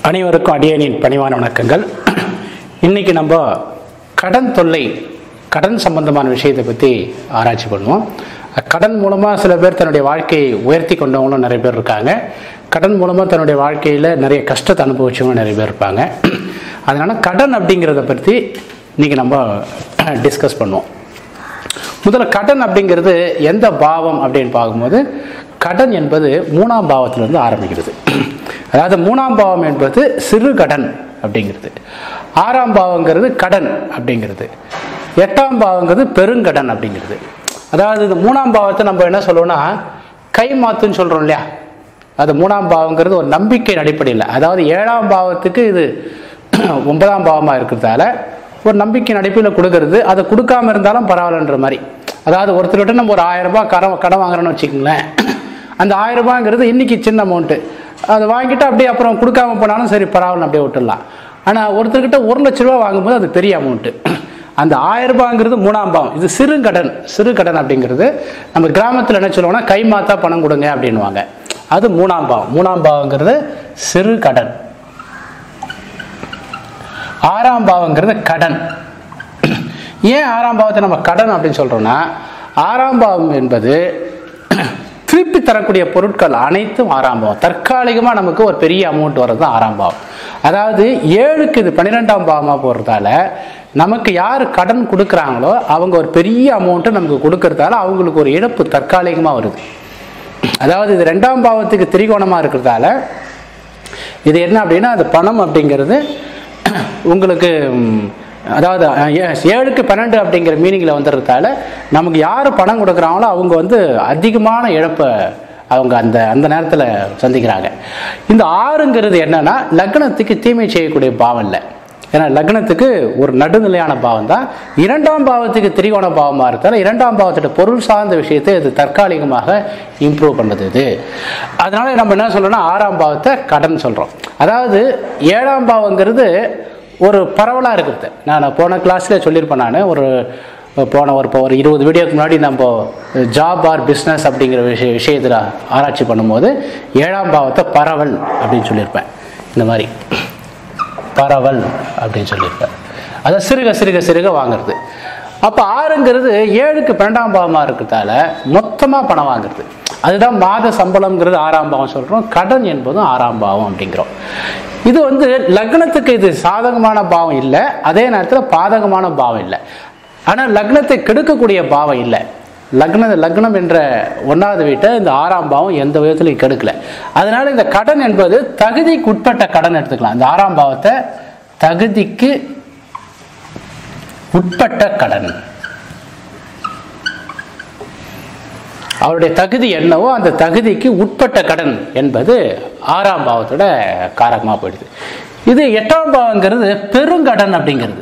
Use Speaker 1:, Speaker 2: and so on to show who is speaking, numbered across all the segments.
Speaker 1: அனைவருக்கும் அடியனின் பணிவான வணக்கங்கள் இன்னைக்கு நம்ம கடன் தொல்லை கடன் சம்பந்தமான விஷயத்தை பற்றி ஆராய்ச்சி பண்ணுவோம் கடன் மூலமாக சில பேர் தன்னுடைய வாழ்க்கையை உயர்த்தி கொண்டவங்களும் நிறைய பேர் இருக்காங்க கடன் மூலமாக தன்னுடைய வாழ்க்கையில் நிறைய கஷ்டத்தை அனுபவிச்சவங்க நிறைய பேர் இருப்பாங்க அதனால் கடன் அப்படிங்கிறத பற்றி இன்னைக்கு நம்ம டிஸ்கஸ் பண்ணுவோம் முதல்ல கடன் அப்படிங்கிறது எந்த பாவம் அப்படின்னு பார்க்கும்போது கடன் என்பது மூணாம் பாவத்திலிருந்து ஆரம்பிக்கிறது அதாவது மூணாம் பாவம் என்பது சிறு கடன் அப்படிங்கிறது ஆறாம் பாவங்கிறது கடன் அப்படிங்கிறது எட்டாம் பாவங்கிறது பெருங்கடன் அப்படிங்கிறது அதாவது இந்த மூணாம் பாவத்தை நம்ம என்ன சொல்லுவோம்னா கை மாத்துன்னு சொல்றோம் இல்லையா அது மூணாம் பாவங்கிறது ஒரு நம்பிக்கையின் அடிப்படையில் அதாவது ஏழாம் பாவத்துக்கு இது ஒன்பதாம் பாவமாக இருக்கிறதால ஒரு நம்பிக்கையின் அடிப்படையில் கொடுக்கறது அதை கொடுக்காம இருந்தாலும் பரவாயில்லன்ற மாதிரி அதாவது ஒருத்தர்கிட்ட நம்ம ஒரு ஆயிரம் ரூபாய் கடன் கடன் வாங்குறோன்னு வச்சுக்கோங்களேன் அந்த ஆயிரம் ரூபாங்கிறது இன்னைக்கு சின்ன அமௌண்ட்டு அதை வாங்கிட்டு அப்படியே அப்புறம் கொடுக்காம போனாலும் சரி பரவாயில்ல அப்படியே விட்டுடலாம் ஆனால் ஒருத்தர்கிட்ட ஒரு லட்ச ரூபா வாங்கும்போது அது பெரிய அமௌண்ட்டு அந்த ஆயிரம் ரூபாங்கிறது மூணாம் பாவம் இது சிறு கடன் சிறு கடன் அப்படிங்கிறது நம்ம கிராமத்தில் என்ன சொல்லுவோம்னா கை மாத்தா பணம் கொடுங்க அப்படின்வாங்க அது மூணாம் பாவம் மூணாம் பாவங்கிறது சிறு கடன் ஆறாம் பாவங்கிறது கடன் ஏன் ஆறாம் பாவத்தை நம்ம கடன் அப்படின்னு சொல்றோம்னா ஆறாம் பாவம் என்பது திருப்பி தரக்கூடிய பொருட்கள் அனைத்தும் ஆறாம் பாவம் தற்காலிகமாக நமக்கு ஒரு பெரிய அமௌண்ட் வர்றது தான் ஆறாம் பாவம் அதாவது ஏழுக்கு இது பன்னிரெண்டாம் பாவமாக போகிறதால நமக்கு யார் கடன் கொடுக்குறாங்களோ அவங்க ஒரு பெரிய அமௌண்ட்டு நமக்கு கொடுக்கறதால அவங்களுக்கு ஒரு இழப்பு தற்காலிகமாக வருது அதாவது இது ரெண்டாம் பாவத்துக்கு திரிகோணமாக இருக்கிறதால இது என்ன அப்படின்னா அது பணம் அப்படிங்கிறது உங்களுக்கு ம், அதாவது அஹ், ஏ- ஏழுக்கு பன்னெண்டு அப்படிங்கிற மீனிங்கில் வந்துடுறதால நமக்கு யார் பணம் கொடுக்குறாங்களோ அவங்க வந்து அதிகமான இழப்பை அவங்க அந்த அந்த நேரத்தில் சந்திக்கிறாங்க இந்த ஆறுங்கிறது என்னன்னா லக்னத்துக்கு தீமை செய்யக்கூடிய பாவம் இல்லை ஏன்னா லக்னத்துக்கு ஒரு நடுநிலையான பாவம் தான் இரண்டாம் பாவத்துக்கு திரிகோண பாவமாக இருந்தாலும் இரண்டாம் பாவத்தோட பொருள் சார்ந்த விஷயத்தை இது தற்காலிகமாக இம்ப்ரூவ் பண்ணுது இது அதனால நம்ம என்ன சொல்றோம்னா ஆறாம் பாவத்தை கடன் சொல்றோம் அதாவது ஏழாம் பாவங்கிறது ஒரு பரவலாக இருக்கிறது நான் போன கிளாஸ்ல சொல்லியிருப்பேன் நான் ஒரு போன ஒரு இப்போ ஒரு இருபது வீடியோக்கு முன்னாடி நம்ம ஜாப் ஆர் பிஸ்னஸ் அப்படிங்கிற விஷய விஷயத்தில் ஆராய்ச்சி பண்ணும்போது ஏழாம் பாவத்தை பரவல் அப்படின்னு சொல்லியிருப்பேன் இந்த மாதிரி பரவல் அப்படின்னு சொல்லியிருப்பார் அதை சிறுக சிறுக சிறுக வாங்குறது அப்போ ஆறுங்கிறது ஏழுக்கு பன்னெண்டாம் பாவமாக இருக்கிறதால மொத்தமாக பணம் வாங்குறது அதுதான் மாத சம்பளம்ங்கிறது ஆறாம் பாவம் சொல்கிறோம் கடன் என்பதும் ஆறாம் பாவம் அப்படிங்கிறோம் இது வந்து லக்னத்துக்கு இது சாதகமான பாவம் இல்லை அதே நேரத்தில் பாதகமான பாவம் இல்லை ஆனால் லக்னத்தை கெடுக்கக்கூடிய பாவம் இல்லை லக்ன லக்னம் என்ற ஒன்றாவது வீட்டை இந்த ஆறாம் பாவம் எந்த விதத்திலையும் கெடுக்கல அதனால இந்த கடன் என்பது தகுதிக்கு உட்பட்ட கடன் எடுத்துக்கலாம் இந்த ஆறாம் பாவத்தை தகுதிக்கு உட்பட்ட கடன் அவருடைய தகுதி என்னவோ அந்த தகுதிக்கு உட்பட்ட கடன் என்பது ஆறாம் பாவத்தோட காரகமாக போயிடுது இது எட்டாம் பாவங்கிறது பெருங்கடன் அப்படிங்கிறது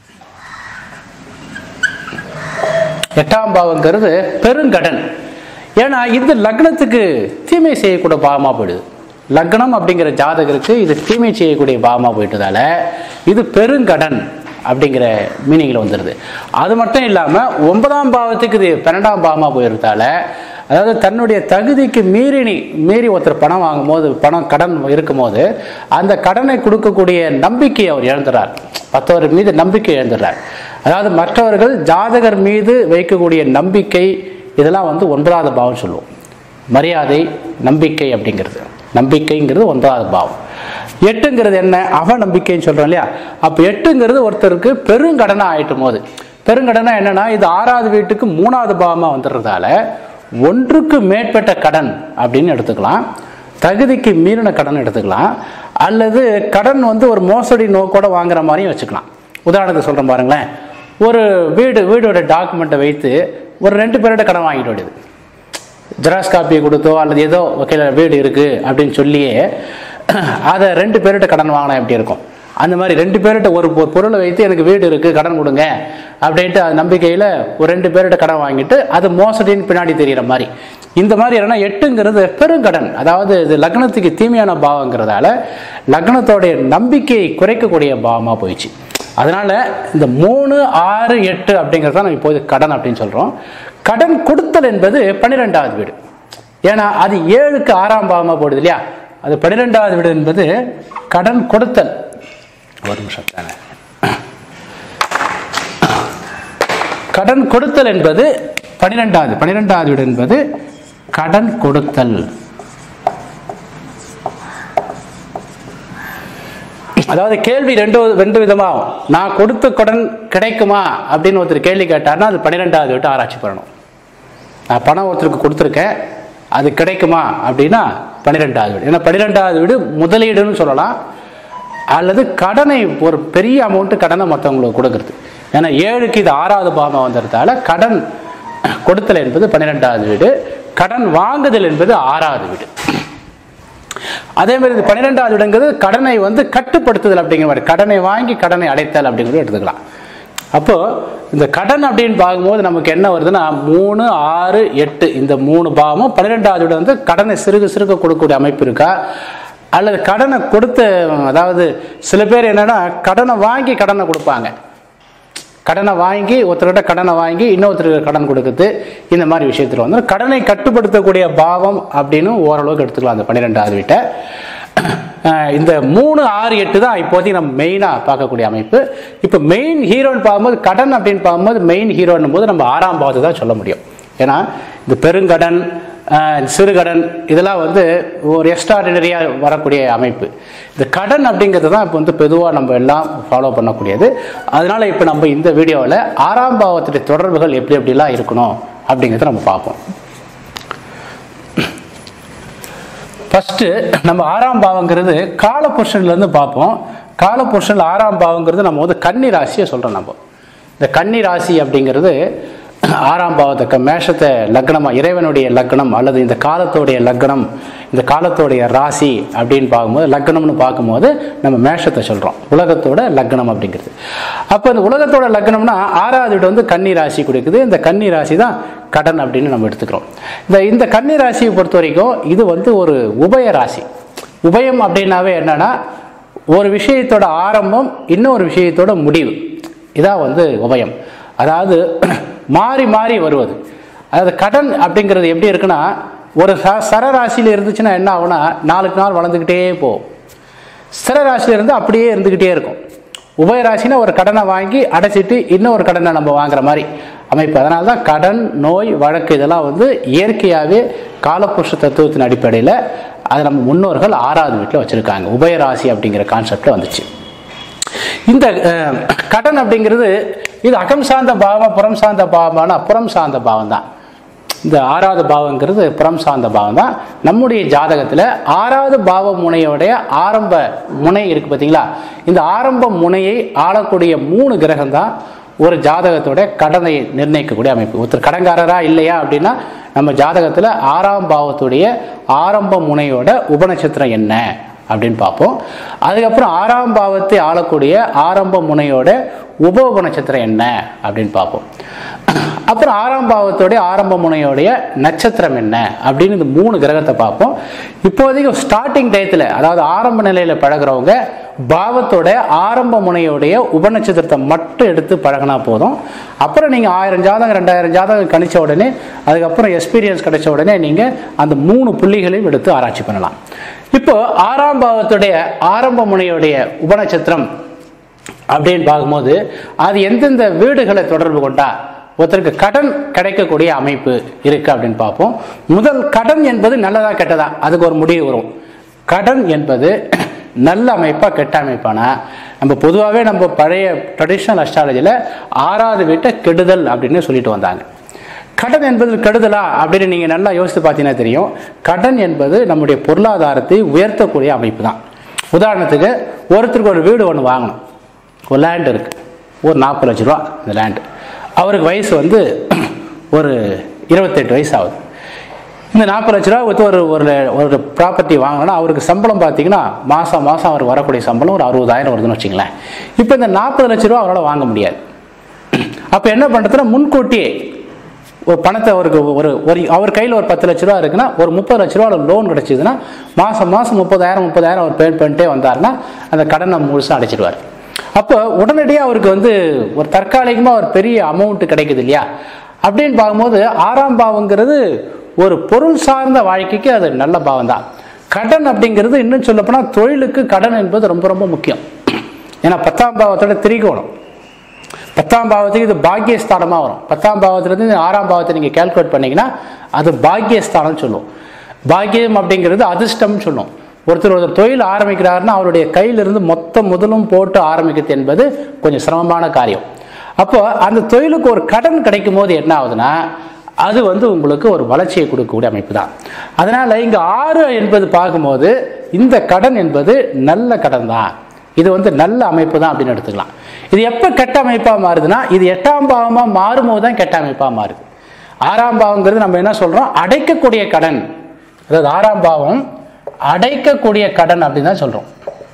Speaker 1: எட்டாம் பாவங்கிறது பெருங்கடன் ஏன்னா இது லக்னத்துக்கு தீமை செய்யக்கூடிய பாவமாக போயிடுது லக்னம் அப்படிங்கிற ஜாதகருக்கு இது தீமை செய்யக்கூடிய பாவமாக போயிட்டதால இது பெருங்கடன் அப்படிங்கிற மீனிங்கில் வந்துடுது அது மட்டும் இல்லாமல் ஒன்பதாம் பாவத்துக்கு இது பன்னெண்டாம் பாவமாக போயிருந்தால அதாவது தன்னுடைய தகுதிக்கு மீறி நீ- மீறி ஒருத்தர் பணம் வாங்கும்போது பணம் கடன் இருக்கும்போது அந்த கடனை கொடுக்கக்கூடிய நம்பிக்கையை அவர் இழந்துறார் மற்றவர் மீது நம்பிக்கை இழந்துடுறார் அதாவது மற்றவர்கள் ஜாதகர் மீது வைக்கக்கூடிய நம்பிக்கை இதெல்லாம் வந்து ஒன்பதாவது பாவம் சொல்லுவோம் மரியாதை நம்பிக்கை அப்படிங்கிறது நம்பிக்கைங்கிறது ஒன்பதாவது பாவம் எட்டுங்கிறது என்ன அவநம்பிக்கைன்னு சொல்றோம் இல்லையா அப்போ எட்டுங்கிறது ஒருத்தருக்கு பெருங்கடனா ஆயிட்டும் போது பெருங்கடனா என்னன்னா இது ஆறாவது வீட்டுக்கு மூணாவது பாவமா வந்துடுறதால ஒன்றுக்கு மேற்பட்ட கடன் அப்படின்னு எடுத்துக்கலாம் தகுதிக்கு மீறின கடன் எடுத்துக்கலாம் அல்லது கடன் வந்து ஒரு மோசடி நோக்கோட வாங்குற மாதிரியும் வச்சுக்கலாம் உதாரணத்துக்கு சொல்றேன் பாருங்களேன் ஒரு வீடு வீடோட டாக்குமெண்ட்டை வைத்து ஒரு ரெண்டு பேரோட கடன் வாங்கிட்டு வேண்டியது ஜெராக்ஸ் காப்பியை கொடுத்தோ அல்லது ஏதோ வகையில் வீடு இருக்குது அப்படின்னு சொல்லியே அதை ரெண்டு பேர்கிட்ட கடன் வாங்கினா எப்படி இருக்கும் அந்த மாதிரி ரெண்டு பேர்கிட்ட ஒரு பொ- பொருளை வைத்து எனக்கு வீடு இருக்குது கடன் கொடுங்க அப்படின்ட்டு அது நம்பிக்கையில் ஒரு ரெண்டு பேர்கிட்ட கடன் வாங்கிட்டு அது மோசடின்னு பின்னாடி தெரிகிற மாதிரி இந்த மாதிரி என்னன்னா எட்டுங்கிறது பெருங்கடன் அதாவது இது லக்னத்துக்கு தீமையான பாவங்கிறதால லக்னத்தோடைய நம்பிக்கையை குறைக்கக்கூடிய பாவமாக போயிடுச்சு அதனால இந்த மூணு ஆறு எட்டு அப்படிங்கிறது தான் நம்ம இப்போது கடன் அப்படின்னு சொல்றோம் கடன் கொடுத்தல் என்பது பன்னிரெண்டாவது வீடு ஏன்னா அது ஏழுக்கு ஆறாம் பாவமா போடுது இல்லையா அது பன்னிரெண்டாவது வீடு என்பது கடன் கொடுத்தல் ஒரு நிமிஷம் தானே கடன் கொடுத்தல் என்பது பன்னிரெண்டாவது பன்னிரெண்டாவது வீடு என்பது கடன் கொடுத்தல் அதாவது கேள்வி ரெண்டு ரெண்டு விதமாகும் நான் கொடுத்த கடன் கிடைக்குமா அப்படின்னு ஒருத்தர் கேள்வி கேட்டார்னா அது பன்னிரெண்டாவது வீட்டு ஆராய்ச்சி பண்ணணும் நான் பணம் ஒருத்தருக்கு கொடுத்துருக்கேன் அது கிடைக்குமா அப்படின்னா பன்னிரெண்டாவது வீடு ஏன்னா பன்னிரெண்டாவது வீடு முதலீடுன்னு சொல்லலாம் அல்லது கடனை ஒரு பெரிய அமௌண்ட்டு கடனை மற்றவங்களுக்கு கொடுக்கறது ஏன்னா ஏழுக்கு இது ஆறாவது பாவம் வந்ததால கடன் கொடுத்தல் என்பது பன்னிரெண்டாவது வீடு கடன் வாங்குதல் என்பது ஆறாவது வீடு அதே மாதிரி இது பன்னிரெண்டாவது இடங்கிறது கடனை வந்து கட்டுப்படுத்துதல் அப்படிங்கிற மாதிரி கடனை வாங்கி கடனை அடைத்தல் அப்படிங்கிறது எடுத்துக்கலாம் அப்போ இந்த கடன் அப்படின்னு பார்க்கும்போது நமக்கு என்ன வருதுன்னா மூணு ஆறு எட்டு இந்த மூணு பாவமும் பன்னிரெண்டாவது இடம் வந்து கடனை சிறுக சிறுக கொடுக்கக்கூடிய அமைப்பு இருக்கா அல்லது கடனை கொடுத்த அதாவது சில பேர் என்னன்னா கடனை வாங்கி கடனை கொடுப்பாங்க கடனை வாங்கி ஒருத்தர்கிட்ட கடனை வாங்கி இன்னொருத்தருக்கு கடன் கொடுக்குறது இந்த மாதிரி விஷயத்தில் வந்து கடனை கட்டுப்படுத்தக்கூடிய பாவம் அப்படின்னு ஓரளவுக்கு எடுத்துக்கலாம் அந்த பன்னிரெண்டாவது வீட்டை அஹ் இந்த மூணு ஆறு எட்டு தான் இப்போதைக்கு நம்ம மெயினாக பார்க்கக்கூடிய அமைப்பு இப்போ மெயின் ஹீரோன்னு பார்க்கும்போது கடன் அப்படின்னு பார்க்கும்போது மெயின் ஹீரோன்னும் போது நம்ம ஆறாம் பாவத்தை தான் சொல்ல முடியும் ஏன்னா இந்த பெருங்கடன் அஹ் சிறுகடன் இதெல்லாம் வந்து ஒரு எக்ஸ்ட்ராடினரியாக வரக்கூடிய அமைப்பு இந்த கடன் அப்படிங்கிறது தான் இப்போ வந்து பொதுவாக நம்ம எல்லாம் ஃபாலோ பண்ணக்கூடியது அதனால இப்போ நம்ம இந்த வீடியோவில் ஆறாம் பாவத்துடைய தொடர்புகள் எப்படி எப்படிலாம் இருக்கணும் அப்படிங்கிறத நம்ம பார்ப்போம் ஃபஸ்ட்டு நம்ம ஆறாம் பாவங்கிறது காலபுருஷன்லேருந்து பார்ப்போம் காலபுருஷனில் ஆறாம் பாவங்கிறது நம்ம வந்து கன்னி ராசியை சொல்கிறோம் நம்ம இந்த கன்னி ராசி அப்படிங்கிறது ஆறாம் பாவத்துக்கு மேஷத்தை லக்னமாக இறைவனுடைய லக்னம் அல்லது இந்த காலத்தோடைய லக்னம் இந்த காலத்தோடைய ராசி அப்படின்னு பார்க்கும்போது லக்னம்னு பார்க்கும்போது நம்ம மேஷத்தை சொல்கிறோம் உலகத்தோட லக்னம் அப்படிங்கிறது அப்போ இந்த உலகத்தோட லக்னம்னா ஆறாவது வீடு வந்து கன்னி ராசி கொடுக்குது இந்த கன்னி ராசி தான் கடன் அப்படின்னு நம்ம எடுத்துக்கிறோம் இந்த இந்த கன்னி ராசியை பொறுத்த வரைக்கும் இது வந்து ஒரு உபய ராசி உபயம் அப்படின்னாவே என்னன்னா ஒரு விஷயத்தோட ஆரம்பம் இன்னொரு விஷயத்தோட முடிவு இதான் வந்து உபயம் அதாவது மாறி மாறி வருவது அதாவது கடன் அப்படிங்கிறது எப்படி இருக்குன்னா ஒரு ச சரராசியில் இருந்துச்சுன்னா என்ன ஆகும்னா நாளுக்கு நாள் வளர்ந்துக்கிட்டே போகும் ஸ்திரராசியில் இருந்து அப்படியே இருந்துக்கிட்டே இருக்கும் உபயராசினா ஒரு கடனை வாங்கி அடைச்சிட்டு இன்னொரு கடனை நம்ம வாங்குற மாதிரி அமைப்பு அதனால தான் கடன் நோய் வழக்கு இதெல்லாம் வந்து இயற்கையாகவே காலப்புருஷ தத்துவத்தின் அடிப்படையில் அதை நம்ம முன்னோர்கள் ஆறாவது வீட்டில் வச்சுருக்காங்க உபயராசி அப்படிங்கிற கான்செப்டில் வந்துச்சு இந்த அஹ், கடன் அப்படிங்கிறது இது அகம் சார்ந்த பாவமா புறம் சார்ந்த பாவமான புறம் சார்ந்த பாவம் தான் இந்த ஆறாவது பாவங்கிறது புறம் சார்ந்த பாவம் தான் நம்முடைய ஜாதகத்தில் ஆறாவது பாவ முனையோடைய ஆரம்ப முனை இருக்கு பார்த்தீங்களா இந்த ஆரம்ப முனையை ஆளக்கூடிய மூணு கிரகம் தான் ஒரு ஜாதகத்தோட கடனை நிர்ணயிக்கக்கூடிய அமைப்பு ஒருத்தர் கடன்காரரா இல்லையா அப்படின்னா நம்ம ஜாதகத்தில் ஆறாம் பாவத்துடைய ஆரம்ப முனையோட உபநட்சத்திரம் என்ன அப்படின்னு பார்ப்போம் அதுக்கப்புறம் ஆறாம் பாவத்தை ஆளக்கூடிய ஆரம்ப முனையோட உப நட்சத்திரம் என்ன அப்படின்னு பார்ப்போம் அப்புறம் ஆறாம் பாவத்தோடைய ஆரம்ப முனையோடைய நட்சத்திரம் என்ன அப்படின்னு இந்த மூணு கிரகத்தை பார்ப்போம் இப்போதைக்கு ஸ்டார்டிங் டயத்தில் அதாவது ஆரம்ப நிலையில் பழகுறவங்க பாவத்தோட ஆரம்ப முனையோடைய உபநட்சத்திரத்தை மட்டும் எடுத்து பழகினா போதும் அப்புறம் நீங்கள் ஆயிரம் ஜாதகம் ரெண்டாயிரம் ஜாதகம் கணிச்ச உடனே அதுக்கப்புறம் எக்ஸ்பீரியன்ஸ் கிடைச்ச உடனே நீங்கள் அந்த மூணு புள்ளிகளையும் எடுத்து ஆராய்ச்சி பண்ணலாம் இப்போ ஆறாம் பாவத்துடைய ஆரம்ப முனையோடைய உபநட்சத்திரம் அப்படின்னு பார்க்கும்போது அது எந்தெந்த வீடுகளை தொடர்பு கொண்டா ஒருத்தருக்கு கடன் கிடைக்கக்கூடிய அமைப்பு இருக்கு அப்படின்னு பார்ப்போம் முதல் கடன் என்பது நல்லதா கெட்டதா அதுக்கு ஒரு முடிவு வரும் கடன் என்பது நல்ல அமைப்பா கெட்ட அமைப்பானா நம்ம பொதுவாகவே நம்ம பழைய ட்ரெடிஷ்னல் அஸ்ட்ராலஜியில் ஆறாவது வீட்டை கெடுதல் அப்படின்னு சொல்லிட்டு வந்தாங்க கடன் என்பது கெடுதலா அப்படின்னு நீங்கள் நல்லா யோசித்து பார்த்தீங்கன்னா தெரியும் கடன் என்பது நம்முடைய பொருளாதாரத்தை உயர்த்தக்கூடிய அமைப்பு தான் உதாரணத்துக்கு ஒருத்தருக்கு ஒரு வீடு ஒன்று வாங்கணும் ஒரு லேண்ட் இருக்கு ஒரு நாற்பது லட்ச ரூபா இந்த லேண்டு அவருக்கு வயசு வந்து ஒரு இருபத்தெட்டு வயசு ஆகுது இந்த நாற்பது லட்ச ரூபா வித்து ஒரு ஒரு ஒரு ப்ராப்பர்ட்டி வாங்கினா அவருக்கு சம்பளம் பார்த்தீங்கன்னா மாதம் மாதம் அவருக்கு வரக்கூடிய சம்பளம் ஒரு அறுபதாயிரம் வருதுன்னு வச்சுங்களேன் இப்போ இந்த நாற்பது லட்ச ரூபா அவரால் வாங்க முடியாது அப்போ என்ன பண்ணுறதுன்னா முன்கூட்டியே ஒரு பணத்தை அவருக்கு ஒரு ஒரு அவர் கையில் ஒரு பத்து லட்ச ரூபா இருக்குன்னா ஒரு முப்பது லட்ச ரூபா லோன் கிடச்சிதுன்னா மாதம் மாதம் முப்பதாயிரம் முப்பதாயிரம் அவர் பே பண்ணிட்டே வந்தாருன்னா அந்த கடனை முழுசாக அடைச்சிடுவார் அப்போ உடனடியாக அவருக்கு வந்து ஒரு தற்காலிகமாக ஒரு பெரிய அமௌண்ட் கிடைக்குது இல்லையா அப்படின்னு பார்க்கும்போது ஆறாம் பாவங்கிறது ஒரு பொருள் சார்ந்த வாழ்க்கைக்கு அது நல்ல பாவம் தான் கடன் அப்படிங்கிறது இன்னும் சொல்லப்போனால் தொழிலுக்கு கடன் என்பது ரொம்ப ரொம்ப முக்கியம் ஏன்னா பத்தாம் பாவத்தோட திரிகோணம் பத்தாம் பாவத்துக்கு இது பாக்கியஸ்தானமாக வரும் பத்தாம் பாவத்திலேருந்து இந்த ஆறாம் பாவத்தை நீங்கள் கேல்குலேட் பண்ணீங்கன்னா அது பாக்கியஸ்தானம் சொல்லும் பாக்கியம் அப்படிங்கிறது அதிர்ஷ்டம்னு சொல்லும் ஒருத்தர் ஒருத்தர் தொழில் ஆரம்பிக்கிறாருன்னா அவருடைய கையிலிருந்து மொத்த முதலும் போட்டு ஆரம்பிக்கிறது என்பது கொஞ்சம் சிரமமான காரியம் அப்போ அந்த தொழிலுக்கு ஒரு கடன் கிடைக்கும் போது என்ன ஆகுதுன்னா அது வந்து உங்களுக்கு ஒரு வளர்ச்சியை கொடுக்கக்கூடிய அமைப்பு தான் அதனால இங்க ஆறு என்பது பார்க்கும்போது இந்த கடன் என்பது நல்ல கடன் தான் இது வந்து நல்ல அமைப்பு தான் அப்படின்னு எடுத்துக்கலாம் இது எப்போ கெட்ட அமைப்பாக மாறுதுன்னா இது எட்டாம் பாவமாக மாறும்போது தான் கெட்ட அமைப்பாக மாறுது ஆறாம் பாவங்கிறது நம்ம என்ன சொல்கிறோம் அடைக்கக்கூடிய கடன் அதாவது ஆறாம் பாவம் அடைக்கக்கூடிய கடன் அப்படின்னு தான் சொல்கிறோம்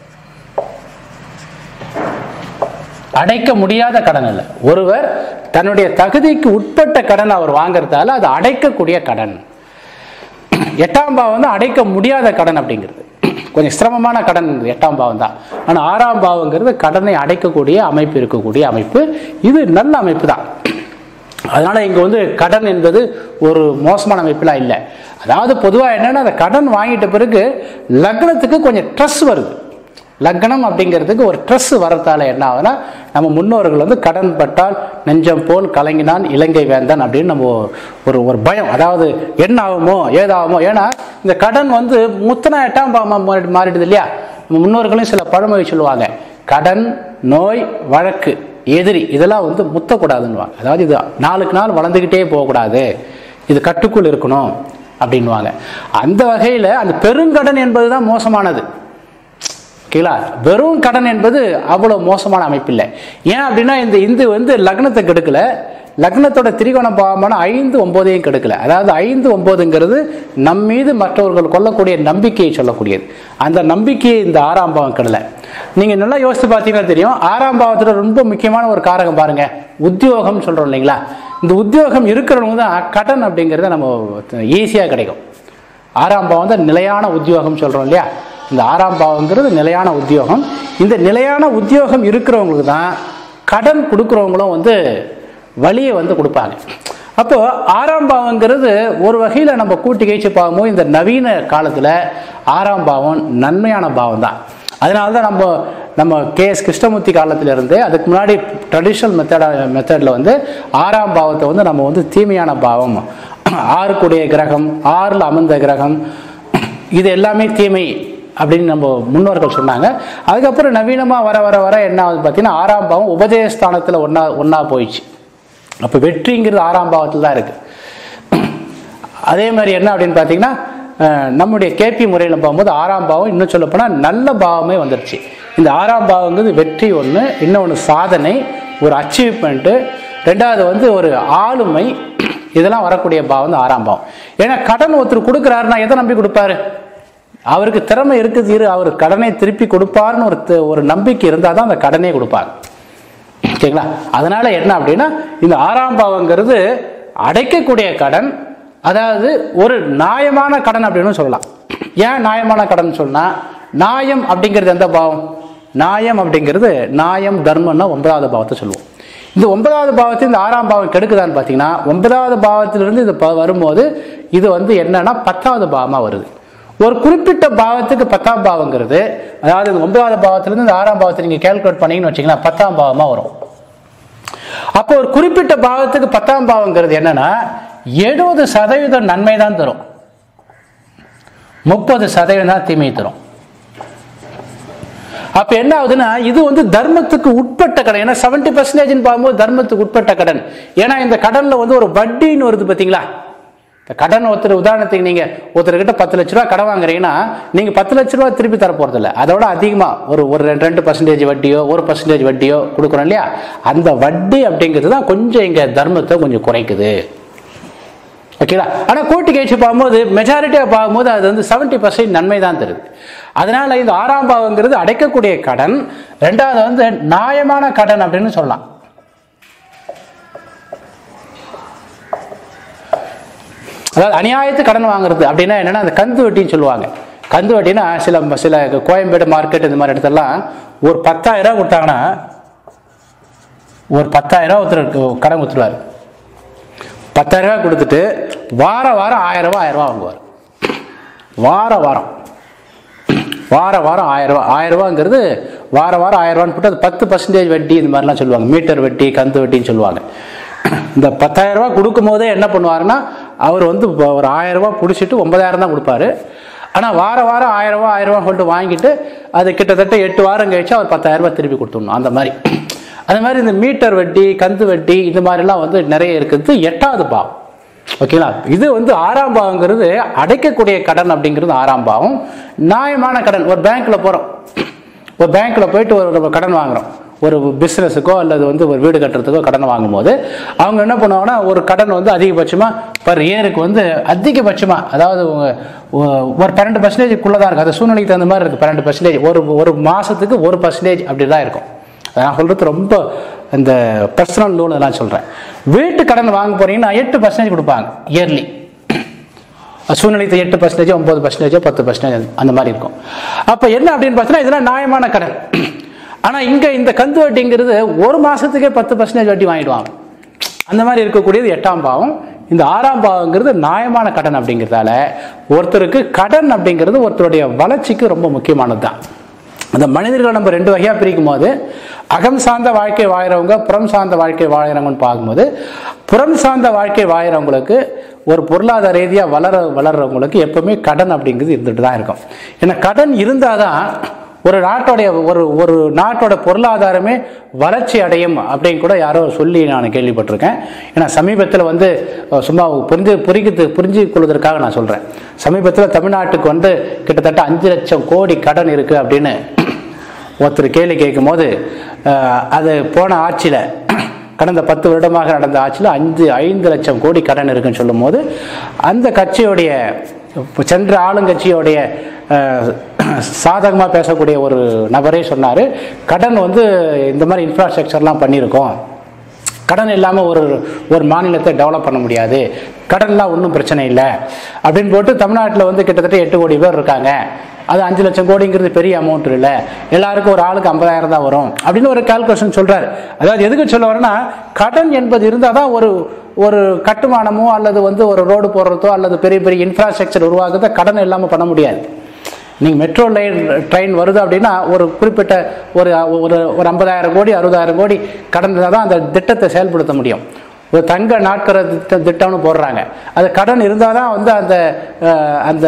Speaker 1: அடைக்க முடியாத கடன் அல்ல ஒருவர் தன்னுடைய தகுதிக்கு உட்பட்ட கடன் அவர் வாங்குறதால அது அடைக்கக்கூடிய கடன் எட்டாம் பாவம் வந்து அடைக்க முடியாத கடன் அப்படிங்கிறது கொஞ்சம் சிரமமான கடன் எட்டாம் பாவம் தான் ஆனால் ஆறாம் பாவங்கிறது கடனை அடைக்கக்கூடிய அமைப்பு இருக்கக்கூடிய அமைப்பு இது நல்ல அமைப்பு தான் அதனால இங்க வந்து கடன் என்பது ஒரு மோசமான அமைப்புலாம் இல்லை அதாவது பொதுவாக என்னன்னா அந்த கடன் வாங்கிட்ட பிறகு லக்னத்துக்கு கொஞ்சம் ட்ரெஸ் வருது லக்னம் அப்படிங்கிறதுக்கு ஒரு ட்ரெஸ் வரத்தால என்ன ஆகுதுன்னா நம்ம முன்னோர்கள் வந்து கடன் பட்டால் நெஞ்சம் போல் கலங்கினான் இலங்கை வேந்தன் அப்படின்னு நம்ம ஒரு ஒரு பயம் அதாவது என்ன ஆகுமோ ஏதாகுமோ ஏன்னா இந்த கடன் வந்து முத்தனா எட்டாம் பாவமா மாறி மாறிடுது இல்லையா நம்ம முன்னோர்களும் சில பழமொழி சொல்லுவாங்க கடன் நோய் வழக்கு எதிரி இதெல்லாம் வந்து முத்தக்கூடாதுன்னுவாங்க அதாவது இது நாளுக்கு நாள் வளர்ந்துக்கிட்டே போகக்கூடாது இது கட்டுக்குள் இருக்கணும் அப்படின்வாங்க அந்த வகையில் அந்த பெருங்கடன் என்பது தான் மோசமானது ஓகேங்களா வெறும் கடன் என்பது அவ்வளோ மோசமான அமைப்பு இல்லை ஏன் அப்படின்னா இந்த இந்து வந்து லக்னத்தை கெடுக்கல லக்னத்தோட திரிகோண பாவமான ஐந்து ஒன்பதையும் கெடுக்கல அதாவது ஐந்து ஒன்பதுங்கிறது நம் மீது மற்றவர்கள் கொள்ளக்கூடிய நம்பிக்கையை சொல்லக்கூடியது அந்த நம்பிக்கையை இந்த ஆறாம் பாவம் கெடல நீங்க நல்லா யோசித்து பார்த்தீங்கன்னா தெரியும் ஆறாம் பாவத்துல ரொம்ப முக்கியமான ஒரு காரகம் பாருங்க உத்தியோகம் சொல்றோம் இல்லைங்களா இந்த உத்தியோகம் இருக்கிறவங்க தான் கடன் அப்படிங்கிறத நம்ம ஈஸியாக கிடைக்கும் ஆறாம் பாவம் தான் நிலையான உத்தியோகம் சொல்றோம் இல்லையா இந்த ஆறாம் பாவங்கிறது நிலையான உத்தியோகம் இந்த நிலையான உத்தியோகம் இருக்கிறவங்களுக்கு தான் கடன் கொடுக்குறவங்களும் வந்து வழியை வந்து கொடுப்பாங்க அப்போ ஆறாம் பாவங்கிறது ஒரு வகையில் நம்ம கூட்டி கழிச்சு பார்க்கும்போது இந்த நவீன காலத்தில் ஆறாம் பாவம் நன்மையான பாவம் தான் அதனால தான் நம்ம நம்ம கே எஸ் கிருஷ்ணமூர்த்தி காலத்திலிருந்து அதுக்கு முன்னாடி ட்ரெடிஷ்னல் மெத்தட மெத்தடில் வந்து ஆறாம் பாவத்தை வந்து நம்ம வந்து தீமையான பாவம் ஆறுக்குடைய கிரகம் ஆறில் அமர்ந்த கிரகம் இது எல்லாமே தீமை அப்படின்னு நம்ம முன்னோர்கள் சொன்னாங்க அதுக்கப்புறம் நவீனமாக வர வர வர என்ன ஆகுது பார்த்தீங்கன்னா ஆறாம் பாவம் உபஜயஸ்தானத்தில் ஒன்றா ஒன்றா போயிடுச்சு அப்போ வெற்றிங்கிறது ஆறாம் பாவத்தில் தான் இருக்குது அதே மாதிரி என்ன அப்படின்னு பார்த்தீங்கன்னா அஹ், நம்முடைய கேபி முறையில் போகும்போது ஆறாம் பாவம் இன்னும் சொல்லப்போனால் நல்ல பாவமே வந்துருச்சு இந்த ஆறாம் பாவங்கிறது வெற்றி ஒன்று இன்னொன்று சாதனை ஒரு அச்சீவ்மெண்ட்டு ரெண்டாவது வந்து ஒரு ஆளுமை இதெல்லாம் வரக்கூடிய பாவம் வந்து ஆறாம் பாவம் ஏன்னா கடன் ஒருத்தர் கொடுக்குறாருன்னா எதை நம்பி கொடுப்பாரு அவருக்கு திறமை இருக்குது இரு அவர் கடனை திருப்பி கொடுப்பாருன்னு ஒரு த- ஒரு நம்பிக்கை இருந்தால் தான் அந்த கடனே கொடுப்பார் சரிங்களா அதனால என்ன அப்படின்னா இந்த ஆறாம் பாவங்கிறது அடைக்கக்கூடிய கடன் அதாவது ஒரு நியாயமான கடன் அப்படின்னு சொல்லலாம் ஏன் நியாயமான கடன் சொன்னா நியாயம் அப்படிங்கிறது எந்த பாவம் நியாயம் அப்படிங்கிறது நியாயம் தர்மம்னா ஒன்பதாவது பாவத்தை சொல்லுவோம் இந்த ஒன்பதாவது பாவத்தை இந்த ஆறாம் பாவம் கெடுக்குதான்னு பார்த்தீங்கன்னா ஒன்பதாவது பாவத்திலிருந்து இது ப- வரும்போது இது வந்து என்னன்னா பத்தாவது பாவமாக வருது ஒரு குறிப்பிட்ட பாவத்துக்கு பத்தாம் பாவங்கிறது அதாவது இந்த ஒன்பதாவது பாவத்திலிருந்து இந்த ஆறாம் பாவத்தை நீங்க கேல்குலேட் பண்ணீங்கன்னு வச்சீங்கன்னா பத்தாம் பாவமா வரும் அப்போ ஒரு குறிப்பிட்ட பாவத்துக்கு பத்தாம் பாவங்கிறது என்னன்னா எழுபது சதவீதம் நன்மை தான் தரும் முப்பது சதவீதம் தான் தீமை தரும் அப்ப என்ன ஆகுதுன்னா இது வந்து தர்மத்துக்கு உட்பட்ட கடன் ஏன்னா செவன்டி பர்சன்டேஜ் பார்க்கும்போது தர்மத்துக்கு உட்பட்ட கடன் ஏன்னா இந்த கடன்ல வந்து ஒரு வட்டின்னு வருது பாத்தீங்களா இந்த கடன் ஒருத்தர் உதாரணத்துக்கு நீங்க ஒருத்தர்கிட்ட பத்து லட்ச ரூபா கடன் வாங்குறீங்கன்னா நீங்க பத்து லட்ச ரூபா திருப்பி தர போறது இல்ல அதோட அதிகமா ஒரு ஒரு ரெண்டு ரெண்டு பர்சன்டேஜ் வட்டியோ ஒரு பர்சன்டேஜ் வட்டியோ கொடுக்குறோம் இல்லையா அந்த வட்டி அப்படிங்கிறது தான் கொஞ்சம் இங்க தர்மத்தை கொஞ்சம் குறைக்குது ஓகேங்களா ஆனா கூட்டு கழிச்சு பார்க்கும்போது மெஜாரிட்டியாக பார்க்கும்போது அது வந்து செவன்டி பர்சன்ட் நன்மை தான் தருது அதனால இந்த ஆறாம் பாவங்கிறது அடைக்கக்கூடிய கடன் ரெண்டாவது வந்து நியாயமான கடன் அப்படின்னு சொல்லலாம் அதாவது அநியாயத்து கடன் வாங்குறது அப்படின்னா என்னன்னா அந்த கந்து வட்டின்னு சொல்லுவாங்க கந்து வட்டினா சில சில கோயம்பேடு மார்க்கெட் இந்த மாதிரி இடத்துலலாம் ஒரு பத்தாயிரம் ரூபாய் கொடுத்தாங்கன்னா ஒரு பத்தாயிரம் ரூபாய் ஒருத்தருக்கு கடன் கொடுத்துருவாரு பத்தாயிரம் ரூபாய் கொடுத்துட்டு வார வாரம் ஆயிரம் ரூபாய் ஆயிரம் ரூபாய் வாங்குவார் வார வாரம் வார வாரம் ஆயிரம் ரூபா ஆயிரம் ரூபாங்கிறது வார வாரம் ஆயிரம் ரூபான்னு போட்டு அது பத்து பர்சன்டேஜ் வட்டி இந்த மாதிரிலாம் சொல்லுவாங்க மீட்டர் வட்டி கந்து வட்டின்னு சொல்லுவாங்க இந்த பத்தாயிரம் ரூபாய் கொடுக்கும் போதே என்ன பண்ணுவாருன்னா அவர் வந்து இப்போ ஒரு ஆயிரம் ரூபாய் பிடிச்சிட்டு ஒன்பதாயிரம் தான் கொடுப்பாரு ஆனால் வார வாரம் ஆயிரம் ரூபாய் ஆயிரம் ரூபாய் சொல்லிட்டு வாங்கிட்டு அது கிட்டத்தட்ட எட்டு வாரம் கழிச்சு அவர் பத்தாயிரம் ரூபாய் திருப்பி கொடுத்துடணும் அந்த மாதிரி அந்த மாதிரி இந்த மீட்டர் வட்டி கந்து வட்டி இந்த மாதிரிலாம் வந்து நிறைய இருக்குது எட்டாவது பாவம் ஓகேங்களா இது வந்து ஆறாம் பாவங்கிறது அடைக்கக்கூடிய கடன் அப்படிங்கிறது ஆறாம் பாவம் நியாயமான கடன் ஒரு பேங்க்ல போகிறோம் ஒரு பேங்க்ல போயிட்டு ஒரு நம்ம கடன் வாங்குறோம் ஒரு பிஸ்னஸுக்கோ அல்லது வந்து ஒரு வீடு கட்டுறதுக்கோ கடன் வாங்கும்போது அவங்க என்ன பண்ணுவாங்கன்னா ஒரு கடன் வந்து அதிகபட்சமாக பர் இயருக்கு வந்து அதிகபட்சமாக அதாவது உங்க- ஒ- ஒரு பன்னெண்டு பர்சன்டேஜ்க்குள்ளே தான் இருக்குது அது சூழ்நிலைக்கு தகுந்த மாதிரி இருக்குது பன்னெண்டு பர்சன்டேஜ் ஒரு ஒரு மாதத்துக்கு ஒரு பர்சன்டேஜ் அப்படி தான் இருக்கும் நான் சொல்கிறது ரொம்ப இந்த பர்சனல் லோன் எல்லாம் சொல்கிறேன் வீட்டு கடன் வாங்க போறீங்கன்னா எட்டு பர்சன்டேஜ் கொடுப்பாங்க இயர்லி சூழ்நிலைக்கு எட்டு பர்சன்டேஜ் ஒன்பது பர்சன்டேஜோ பத்து பர்சன்டேஜ் அந்த மாதிரி இருக்கும் அப்போ என்ன அப்படின்னு பார்த்தீங்கன்னா இதெல்லாம் நியாயமான கடன் ஆனால் இங்கே இந்த கந்து வட்டிங்கிறது ஒரு மாதத்துக்கே பத்து பர்சன்டேஜ் வட்டி வாங்கிடுவாங்க அந்த மாதிரி இருக்கக்கூடியது எட்டாம் பாவம் இந்த ஆறாம் பாவங்கிறது நியாயமான கடன் அப்படிங்கிறதால ஒருத்தருக்கு கடன் அப்படிங்கிறது ஒருத்தருடைய வளர்ச்சிக்கு ரொம்ப முக்கியமானது தான் அந்த மனிதர்களை நம்ம ரெண்டு வகையாக பிரிக்கும் போது அகம் சார்ந்த வாழ்க்கை வாழறவங்க புறம் சார்ந்த வாழ்க்கை வாழறவங்கன்னு பார்க்கும்போது புறம் சார்ந்த வாழ்க்கை வாழறவங்களுக்கு ஒரு பொருளாதார ரீதியாக வளர வளர்றவங்களுக்கு எப்பவுமே கடன் அப்படிங்கிறது இருந்துட்டு தான் இருக்கும் ஏன்னா கடன் இருந்தால் தான் ஒரு நாட்டோடைய ஒரு ஒரு நாட்டோட பொருளாதாரமே வளர்ச்சி அடையும் அப்படின்னு கூட யாரோ சொல்லி நான் கேள்விப்பட்டிருக்கேன் ஏன்னா சமீபத்தில் வந்து அஹ், சும்மா புரிஞ்சு புரிகிறது புரிஞ்சு கொள்வதற்காக நான் சொல்கிறேன் சமீபத்தில் தமிழ்நாட்டுக்கு வந்து கிட்டத்தட்ட அஞ்சு லட்சம் கோடி கடன் இருக்குது அப்படின்னு ஒருத்தர் கேள்வி கேட்கும்போது அஹ், அது போன ஆட்சியில் கடந்த பத்து வருடமாக நடந்த ஆட்சியில் அஞ்சு ஐந்து லட்சம் கோடி கடன் இருக்குன்னு சொல்லும்போது அந்த கட்சியுடைய சென்ற ஆளுங்கட்சியோடைய சாதகமாக பேசக்கூடிய ஒரு நபரே சொன்னார் கடன் வந்து இந்த மாதிரி இன்ஃப்ராஸ்ட்ரக்சர்லாம் பண்ணியிருக்கோம் கடன் இல்லாமல் ஒரு ஒரு மாநிலத்தை டெவலப் பண்ண முடியாது கடன்லாம் ஒன்றும் பிரச்சனை இல்லை அப்படின்னு போட்டு தமிழ்நாட்டில் வந்து கிட்டத்தட்ட எட்டு கோடி பேர் இருக்காங்க அது அஞ்சு லட்சம் கோடிங்கிறது பெரிய அமௌண்ட் இல்லை எல்லாருக்கும் ஒரு ஆளுக்கு ஐம்பதாயிரம் தான் வரும் அப்படின்னு ஒரு கால்குலேஷன் சொல்றாரு அதாவது எதுக்கு சொல்ல வரேன்னா கடன் என்பது இருந்தால் தான் ஒரு ஒரு கட்டுமானமோ அல்லது வந்து ஒரு ரோடு போடுறதோ அல்லது பெரிய பெரிய இன்ஃப்ராஸ்ட்ரக்சர் உருவாக்குறத கடன் இல்லாமல் பண்ண முடியாது நீங்கள் மெட்ரோ லைன் ட்ரெயின் வருது அப்படின்னா ஒரு குறிப்பிட்ட ஒரு ஒரு ஒரு ஐம்பதாயிரம் கோடி அறுபதாயிரம் கோடி கடந்தா தான் அந்த திட்டத்தை செயல்படுத்த முடியும் ஒரு தங்க நாட்கர திட்டம் திட்டம்னு போடுறாங்க அது கடன் இருந்தால் தான் வந்து அந்த அஹ், அந்த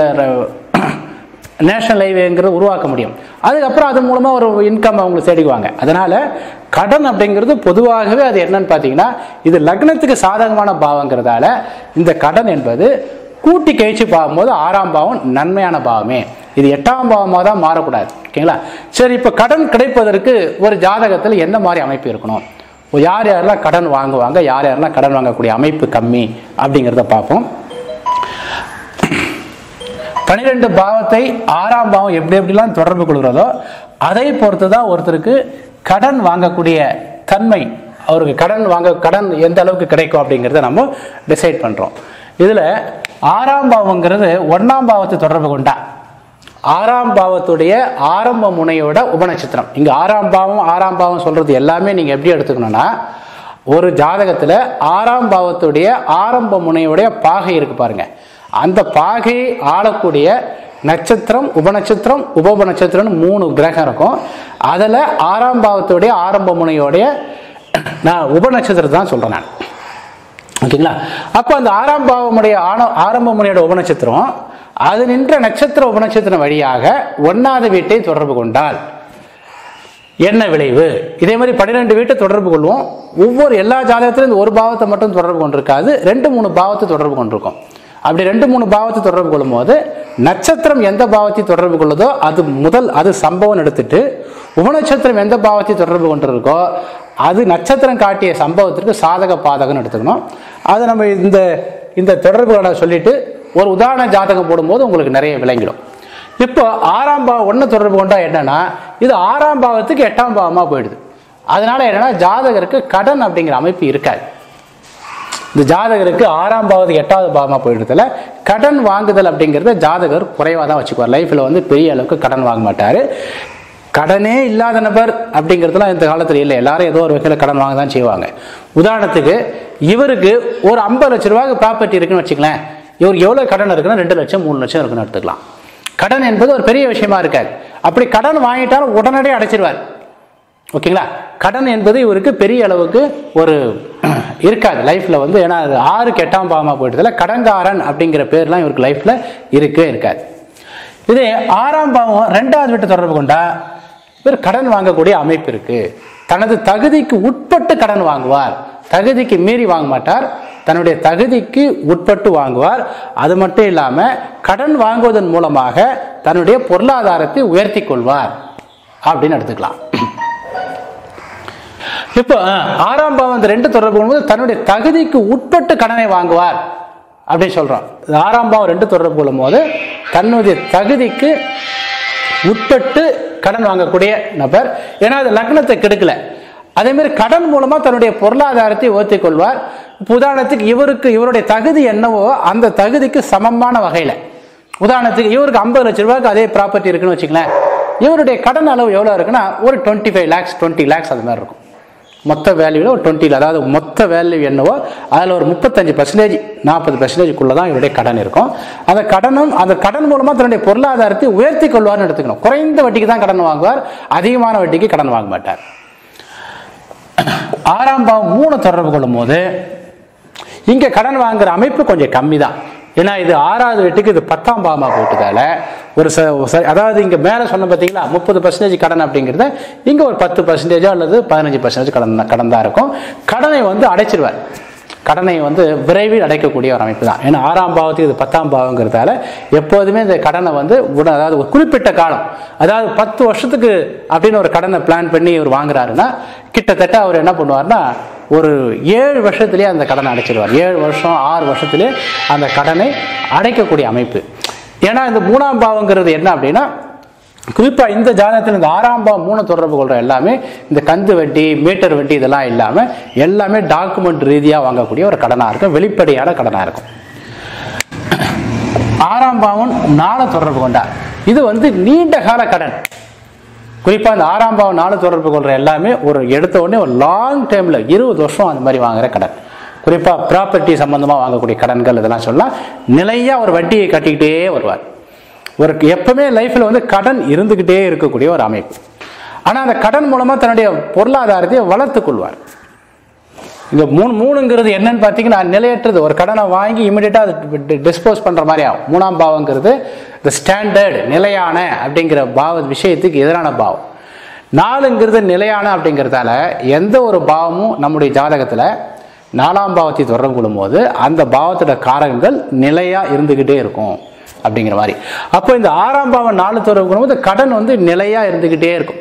Speaker 1: நேஷனல் ஹைவேங்கிறது உருவாக்க முடியும் அதுக்கப்புறம் அது மூலமாக ஒரு இன்கம் அவங்க தேடிக்குவாங்க அதனால் கடன் அப்படிங்கிறது பொதுவாகவே அது என்னன்னு பார்த்தீங்கன்னா இது லக்னத்துக்கு சாதகமான பாவங்கிறதால இந்த கடன் என்பது கூட்டி கழிச்சு பார்க்கும்போது ஆறாம் பாவம் நன்மையான பாவமே இது எட்டாம் பாவமாக தான் மாறக்கூடாது ஓகேங்களா சரி இப்போ கடன் கிடைப்பதற்கு ஒரு ஜாதகத்தில் என்ன மாதிரி அமைப்பு இருக்கணும் இப்போ யார் யாரெல்லாம் கடன் வாங்குவாங்க யார் யாரெல்லாம் கடன் வாங்கக்கூடிய அமைப்பு கம்மி அப்படிங்கிறத பார்ப்போம் பன்னிரெண்டு பாவத்தை ஆறாம் பாவம் எப்படி எப்படிலாம் தொடர்பு கொள்கிறதோ அதை பொறுத்து தான் ஒருத்தருக்கு கடன் வாங்கக்கூடிய தன்மை அவருக்கு கடன் வாங்க கடன் எந்த அளவுக்கு கிடைக்கும் அப்படிங்கிறத நம்ம டிசைட் பண்ணுறோம் இதில் ஆறாம் பாவங்கிறது ஒன்றாம் பாவத்தை தொடர்பு கொண்டா ஆறாம் பாவத்துடைய ஆரம்ப முனையோட உபநட்சத்திரம் இங்கே ஆறாம் பாவம் ஆறாம் பாவம் சொல்கிறது எல்லாமே நீங்கள் எப்படி எடுத்துக்கணும்னா ஒரு ஜாதகத்தில் ஆறாம் பாவத்துடைய ஆரம்ப முனையுடைய பாகை இருக்கு பாருங்க அந்த பாகையை ஆளக்கூடிய நட்சத்திரம் உபநட்சத்திரம் உப நட்சத்திரம்னு மூணு கிரகம் இருக்கும் அதில் ஆறாம் பாவத்துடைய ஆரம்ப முனையோடைய நான் உபநட்சத்திரத்தை தான் சொல்கிறேன் நான் ஓகேங்களா அப்போ அந்த ஆறாம் பாவமுடைய ஆன ஆரம்ப முனையோட உபநட்சத்திரம் அது நின்ற நட்சத்திர உபநட்சத்திரம் வழியாக ஒன்னாவது வீட்டை தொடர்பு கொண்டால் என்ன விளைவு இதே மாதிரி பன்னிரெண்டு வீட்டை தொடர்பு கொள்வோம் ஒவ்வொரு எல்லா ஜாதகத்திலும் இந்த ஒரு பாவத்தை மட்டும் தொடர்பு கொண்டிருக்காது ரெண்டு மூணு பாவத்தை தொடர்பு கொண்டிருக்கும் அப்படி ரெண்டு மூணு பாவத்தை தொடர்பு கொள்ளும்போது நட்சத்திரம் எந்த பாவத்தை தொடர்பு கொள்ளுதோ அது முதல் அது சம்பவம் எடுத்துட்டு உபநட்சத்திரம் எந்த பாவத்தை தொடர்பு கொண்டிருக்கோ அது நட்சத்திரம் காட்டிய சம்பவத்திற்கு சாதக பாதகம்னு எடுத்துக்கணும் அதை நம்ம இந்த இந்த தொடர்புகளை சொல்லிட்டு ஒரு உதாரண ஜாதகம் போடும்போது உங்களுக்கு நிறைய விளங்கிடும் இப்போ ஆறாம் பாவம் ஒன்று தொடர்பு கொண்டா என்னன்னா இது ஆறாம் பாவத்துக்கு எட்டாம் பாவமாக போயிடுது அதனால என்னன்னா ஜாதகருக்கு கடன் அப்படிங்கிற அமைப்பு இருக்காது இந்த ஜாதகருக்கு ஆறாம் பாவத்துக்கு எட்டாவது பாவமாக போயிடுறதுல கடன் வாங்குதல் அப்படிங்கிறத ஜாதகர் குறைவாக தான் வச்சுக்குவார் லைஃப்பில் வந்து பெரிய அளவுக்கு கடன் வாங்க மாட்டார் கடனே இல்லாத நபர் அப்படிங்கிறதுலாம் இந்த காலத்தில் இல்லை எல்லாரும் ஏதோ ஒரு வகையில் கடன் வாங்க தான் செய்வாங்க உதாரணத்துக்கு இவருக்கு ஒரு ஐம்பது லட்ச ரூபாய்க்கு ப்ராப்பர்ட்டி இருக்குன்னு வச்சுங்களேன் இவர் எவ்வளோ கடன் இருக்குன்னா ரெண்டு லட்சம் மூணு லட்சம் இருக்குன்னு எடுத்துக்கலாம் கடன் என்பது ஒரு பெரிய விஷயமா இருக்காது அப்படி கடன் வாங்கிட்டாலும் உடனடியே அடைச்சிருவார் ஓகேங்களா கடன் என்பது இவருக்கு பெரிய அளவுக்கு ஒரு இருக்காது லைஃப்ல வந்து ஏன்னா அது ஆறுக்கு எட்டாம் பாவமா போயிட்டதுல கடன்காரன் அப்படிங்கிற பேர்லாம் இவருக்கு லைஃப்ல இருக்கவே இருக்காது இது ஆறாம் பாவம் ரெண்டாவது வீட்டு தொடர்பு கொண்டா இவர் கடன் வாங்கக்கூடிய அமைப்பு இருக்கு தனது தகுதிக்கு உட்பட்டு கடன் வாங்குவார் தகுதிக்கு மீறி வாங்க மாட்டார் தன்னுடைய தகுதிக்கு உட்பட்டு வாங்குவார் அது மட்டும் இல்லாம கடன் வாங்குவதன் மூலமாக தன்னுடைய பொருளாதாரத்தை உயர்த்தி கொள்வார் அப்படின்னு எடுத்துக்கலாம் இப்போ அஹ், ஆறாம் பாவம் இந்த ரெண்டு தொடர்பு கொள்ளும்போது தன்னுடைய தகுதிக்கு உட்பட்டு கடனை வாங்குவார் அப்படின்னு சொல்றோம் இது ஆறாம் பாவம் ரெண்டு தொடர்பு கொள்ளும் போது தன்னுடைய தகுதிக்கு உட்பட்டு கடன் வாங்கக்கூடிய நபர் ஏன்னா அது லக்னத்தை கெடுக்கல அதே மாதிரி கடன் மூலமா தன்னுடைய பொருளாதாரத்தை உயர்த்திக் கொள்வார் இப்ப உதாரணத்துக்கு இவருக்கு இவருடைய தகுதி என்னவோ அந்த தகுதிக்கு சமமான வகையில உதாரணத்துக்கு இவருக்கு ஐம்பது லட்ச ரூபாய்க்கு அதே ப்ராப்பர்ட்டி இருக்குன்னு வச்சுங்களேன் இவருடைய கடன் அளவு எவ்வளோ இருக்குன்னா ஒரு twenty five lakhs twenty lakhs அது மாதிரி இருக்கும் மொத்த வேல்யூவில் ஒரு டுவெண்ட்டியில் அதாவது மொத்த வேல்யூ என்னவோ அதில் ஒரு முப்பத்தஞ்சு பர்சன்டேஜ் நாற்பது பர்சன்டேஜுக்குள்ளே தான் இவருடைய கடன் இருக்கும் அந்த கடனும் அந்த கடன் மூலமாக தன்னுடைய பொருளாதாரத்தை உயர்த்தி கொள்வார்னு எடுத்துக்கணும் குறைந்த வட்டிக்கு தான் கடன் வாங்குவார் அதிகமான வட்டிக்கு கடன் வாங்க மாட்டார் ஆறாம் பாவம் மூணு தொடர்பு கொள்ளும் போது இங்க கடன் வாங்குற அமைப்பு கொஞ்சம் கம்மி தான் ஏன்னா இது ஆறாவது வீட்டுக்கு இது பத்தாம் பாவமா போட்டதால ஒரு ச ச- அதாவது இங்க மேல சொன்ன பார்த்தீங்களா முப்பது பர்சன்டேஜ் கடன் அப்படிங்கிறத இங்க ஒரு பத்து பர்சன்டேஜோ அல்லது பதினஞ்சு பர்சன்டேஜ் கடன் தான் கடன் தான் இருக்கும் கடனை வந்து அடைச்சிருவார் கடனை வந்து விரைவில் அடைக்கக்கூடிய ஒரு அமைப்பு தான் ஏன்னா ஆறாம் பாவத்துக்கு இது பத்தாம் பாவங்கிறதால எப்போதுமே இந்த கடனை வந்து உட அதாவது ஒரு குறிப்பிட்ட காலம் அதாவது பத்து வருஷத்துக்கு அப்படின்னு ஒரு கடனை பிளான் பண்ணி இவர் வாங்குறாருன்னா கிட்டத்தட்ட அவர் என்ன பண்ணுவார்னா ஒரு ஏழு வருஷத்துலேயே அந்த கடனை அடைச்சிடுவார் ஏழு வருஷம் ஆறு வருஷத்துலேயே அந்த கடனை அடைக்கக்கூடிய அமைப்பு ஏன்னா இந்த மூணாம் பாவங்கிறது என்ன அப்படின்னா குறிப்பா இந்த ஜாதகத்தில் இந்த ஆறாம் பாவம் மூணு தொடர்பு கொள்ற எல்லாமே இந்த கந்து வட்டி மீட்டர் வட்டி இதெல்லாம் இல்லாம எல்லாமே டாக்குமெண்ட் ரீதியா வாங்கக்கூடிய ஒரு கடனா இருக்கும் வெளிப்படையான கடனா இருக்கும் ஆறாம் பாவம் நாளை தொடர்பு கொண்டார் இது வந்து நீண்ட கால கடன் குறிப்பா இந்த ஆறாம் பாவம் நாலு தொடர்பு கொள்ற எல்லாமே ஒரு எடுத்த உடனே ஒரு லாங் டைம்ல இருபது வருஷம் அந்த மாதிரி வாங்குற கடன் குறிப்பா ப்ராப்பர்ட்டி சம்பந்தமா வாங்கக்கூடிய கடன்கள் இதெல்லாம் சொல்லலாம் நிலையா ஒரு வட்டியை கட்டிக்கிட்டே வருவார் ஒரு எப்பவுமே லைஃப்ல வந்து கடன் இருந்துகிட்டே இருக்கக்கூடிய ஒரு அமைப்பு ஆனா அந்த கடன் மூலமா தன்னுடைய பொருளாதாரத்தை வளர்த்துக் கொள்வார் இந்த மூணு மூணுங்கிறது என்னன்னு பார்த்தீங்கன்னா நிலையற்றது ஒரு கடனை வாங்கி இமிடியட்டாக அது டிஸ்போஸ் பண்ணுற மாதிரி ஆகும் மூணாம் பாவங்கிறது இந்த ஸ்டாண்டர்ட் நிலையான அப்படிங்கிற பாவ விஷயத்துக்கு எதிரான பாவம் நாலுங்கிறது நிலையான அப்படிங்கிறதால எந்த ஒரு பாவமும் நம்முடைய ஜாதகத்தில் நாலாம் பாவத்தை தொடர்பு கொள்ளும்போது அந்த பாவத்தோட காரகங்கள் நிலையாக இருந்துக்கிட்டே இருக்கும் அப்படிங்கிற மாதிரி அப்போ இந்த ஆறாம் பாவம் நாலு தொடர்பு கொள்ளும்போது கடன் வந்து நிலையாக இருந்துக்கிட்டே இருக்கும்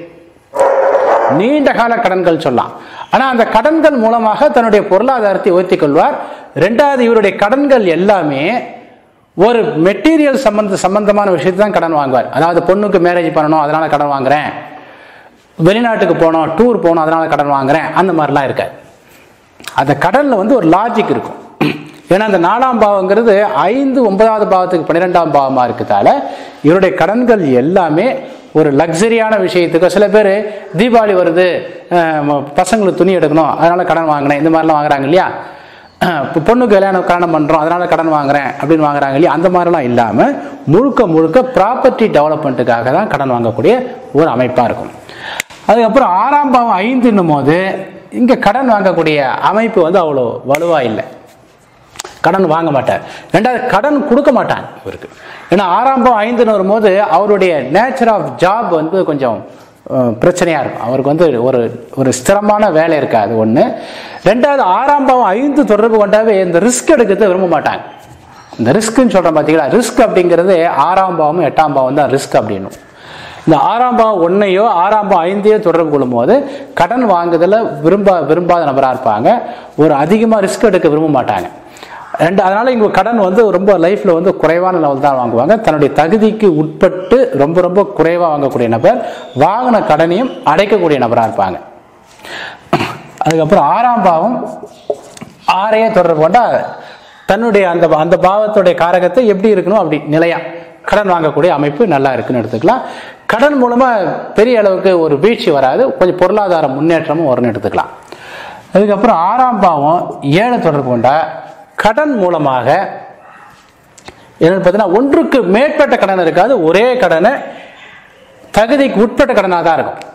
Speaker 1: நீண்ட கால கடன்கள் சொல்லலாம் ஆனா அந்த கடன்கள் மூலமாக தன்னுடைய பொருளாதாரத்தை உயர்த்திக் கொள்வார் ரெண்டாவது இவருடைய கடன்கள் எல்லாமே ஒரு மெட்டீரியல் சம்பந்த சம்பந்தமான விஷயத்தை தான் கடன் வாங்குவார் அதாவது பொண்ணுக்கு மேரேஜ் பண்ணணும் அதனால கடன் வாங்குறேன் வெளிநாட்டுக்கு போனோம் டூர் போகணும் அதனால கடன் வாங்குறேன் அந்த மாதிரிலாம் இருக்காது அந்த கடன்ல வந்து ஒரு லாஜிக் இருக்கும் ஏன்னா அந்த நாலாம் பாவங்கிறது ஐந்து ஒன்பதாவது பாவத்துக்கு பன்னிரெண்டாம் பாவமா இருக்கிறதால இவருடைய கடன்கள் எல்லாமே ஒரு லக்ஸரியான விஷயத்துக்கு சில பேர் தீபாவளி வருது அஹ் ம- பசங்களுக்கு துணி எடுக்கணும் அதனால கடன் வாங்கினேன் இந்த மாதிரிலாம் வாங்குறாங்க இல்லையா இப்போ பொண்ணுக்கு கல்யாணம் கல்யாணம் பண்ணுறோம் அதனால கடன் வாங்குறேன் அப்படின்னு வாங்குறாங்க இல்லையா அந்த மாதிரிலாம் இல்லாமல் முழுக்க முழுக்க ப்ராப்பர்ட்டி டெவலப்மெண்ட்டுக்காக தான் கடன் வாங்கக்கூடிய ஒரு அமைப்பாக இருக்கும் அதுக்கப்புறம் ஆறாம் பாவம் ஐந்துன்னும் போது இங்கே கடன் வாங்கக்கூடிய அமைப்பு வந்து அவ்வளோ வலுவா இல்லை கடன் வாங்க மாட்டார் ரெண்டாவது கடன் கொடுக்க மாட்டாங்க இவருக்கு ஏன்னா ஆறாம் பாவம் ஐந்துன்னு வரும்போது அவருடைய நேச்சர் ஆஃப் ஜாப் வந்து கொஞ்சம் அஹ், பிரச்சனையா இருக்கும் அவருக்கு வந்து ஒரு ஒரு ஸ்திரமான வேலை இருக்காது ஒன்று ரெண்டாவது ஆறாம் பாவம் ஐந்து தொடர்பு கொண்டாவே இந்த ரிஸ்க் எடுக்கிறது விரும்ப மாட்டாங்க இந்த ரிஸ்க்குன்னு சொல்றோம் பார்த்தீங்களா ரிஸ்க் அப்படிங்கிறது ஆறாம் பாவமும் எட்டாம் பாவம் தான் ரிஸ்க் அப்படின்னும் இந்த ஆறாம் பாவம் ஒன்றையோ ஆறாம் பாவம் ஐந்தையோ தொடர்பு கொள்ளும்போது கடன் வாங்குதல விரும்ப விரும்பாத நபராக இருப்பாங்க ஒரு அதிகமாக ரிஸ்க் எடுக்க விரும்ப மாட்டாங்க ரெண்டு அதனால இவங்க கடன் வந்து ரொம்ப லைஃப்ல வந்து குறைவான லெவல் தான் வாங்குவாங்க தன்னுடைய தகுதிக்கு உட்பட்டு ரொம்ப ரொம்ப குறைவாக வாங்கக்கூடிய நபர் வாங்கின கடனையும் அடைக்கக்கூடிய நபராக இருப்பாங்க அதுக்கப்புறம் ஆறாம் பாவம் ஆறையே தொடர்பு கொண்டா தன்னுடைய அந்த அந்த பாவத்துடைய காரகத்தை எப்படி இருக்கணும் அப்படி நிலையா கடன் வாங்கக்கூடிய அமைப்பு நல்லா இருக்குன்னு எடுத்துக்கலாம் கடன் மூலமா பெரிய அளவுக்கு ஒரு வீழ்ச்சி வராது கொஞ்சம் பொருளாதார முன்னேற்றமும் வரும்னு எடுத்துக்கலாம் அதுக்கப்புறம் ஆறாம் பாவம் ஏழை தொடர்பு கொண்டா கடன் மூலமாக என்னன்னு பார்த்தீங்கன்னா ஒன்றுக்கு மேற்பட்ட கடன் இருக்காது ஒரே கடனை தகுதிக்கு உட்பட்ட கடனாக தான் இருக்கும்